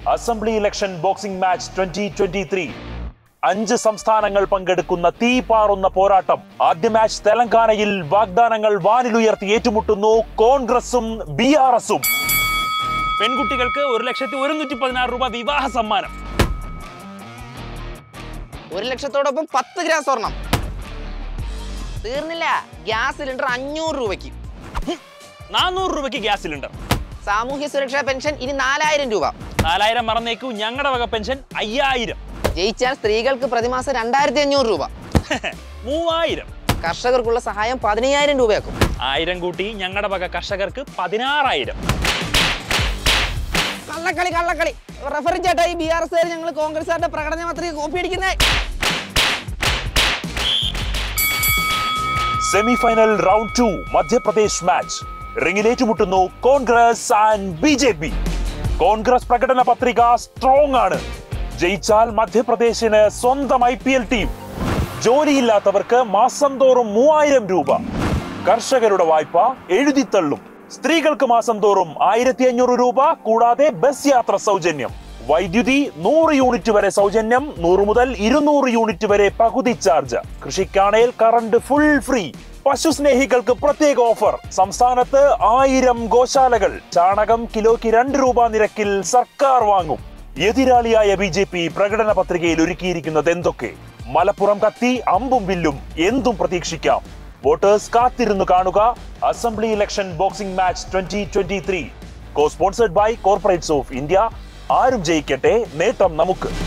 assembly election boxing match twenty twenty three അഞ്ച് സംസ്ഥാനങ്ങൾ പങ്കെടുക്കുന്ന തീ പാറുന്ന പോരാട്ടം ആദ്യ മാച്ച് തെലങ്കാനയിൽ വാഗ്ദാനങ്ങൾ വാനിലുയർത്തി ഏറ്റുമുട്ടുന്നു കോൺഗ്രസും ബി ആർ എസും പെൺകുട്ടികൾക്ക് ഒരു ലക്ഷത്തി ഒരുന്നൂറ്റി പതിനാറ് രൂപ വിവാഹ സമ്മാനം ഒരു ലക്ഷത്തോടൊപ്പം പത്ത് ഗ്രാം സ്വർണം തീർന്നില്ല ഗ്യാസ് സിലിണ്ടർ അഞ്ഞൂറ് രൂപയ്ക്ക് നാനൂറ് രൂപയ്ക്ക് ഗ്യാസ് സിലിണ്ടർ സാമൂഹ്യ സുരക്ഷാ പെൻഷൻ ഇനി നാലായിരം രൂപ നാലായിരം മറന്നേക്കൂ ഞങ്ങളുടെ വക പെൻഷൻ അയ്യായിരം ജയിച്ചാൽ സ്ത്രീകൾക്ക് പ്രതിമാസം രണ്ടായിരത്തി അഞ്ഞൂറ് രൂപ മൂവായിരം കർഷകർക്കുള്ള സഹായം പതിനയ്യായിരം രൂപയാക്കും ആയിരം കൂട്ടി ഞങ്ങളുടെ വക കർഷകർക്ക് പതിനാറായിരം കള്ളക്കളി കള്ളക്കളി റഫറി ചേട്ടാ ഈ ബി ആർ എസ് ഞങ്ങൾ കോൺഗ്രസ്സുകാരുടെ പ്രകടന പത്രിക കോപ്പി അടിക്കുന്നേ semi final round two Madhya Pradesh match റിങ്ങിലേറ്റുമുട്ടുന്നു Congress and B J P Congress പ്രകടന പത്രിക സ്ട്രോങ് ആണ് ജയിച്ചാൽ മധ്യപ്രദേശിന് സ്വന്തം ഐ പി എൽ ടീം ജോലിയില്ലാത്തവർക്ക് മാസം തോറും മൂവായിരം രൂപ കർഷകരുടെ വായ്പ എഴുതിത്തള്ളും സ്ത്രീകൾക്ക് മാസം തോറും ആയിരത്തി അഞ്ഞൂറ് രൂപ കൂടാതെ ബസ് യാത്ര സൗജന്യം വൈദ്യുതി നൂറ് യൂണിറ്റ് വരെ സൗജന്യം നൂറ് മുതൽ ഇരുന്നൂറ് യൂണിറ്റ് വരെ പകുതി ചാർജ് കൃഷിക്കാണേൽ കറണ്ട് ഫുൾ ഫ്രീ പശു സ്നേഹികൾക്ക് പ്രത്യേക ഓഫർ സംസ്ഥാനത്ത് ആയിരം ഗോശാലകൾ ചാണകം കിലോയ്ക്ക് രണ്ട് രൂപ നിരക്കിൽ സർക്കാർ വാങ്ങും എതിരാളിയായ ബി ജെ പി പ്രകടന പത്രികയിൽ ഒരുക്കിയിരിക്കുന്നത് എന്തൊക്കെ മലപ്പുറം കത്തി അമ്പും വില്ലും എന്തും പ്രതീക്ഷിക്കാം വോട്ടേഴ്സ് കാത്തിരുന്നു കാണുക assembly election boxing match twenty twenty three co sponsored by corporates of India ആരും ജയിക്കട്ടെ നേട്ടം നമുക്ക്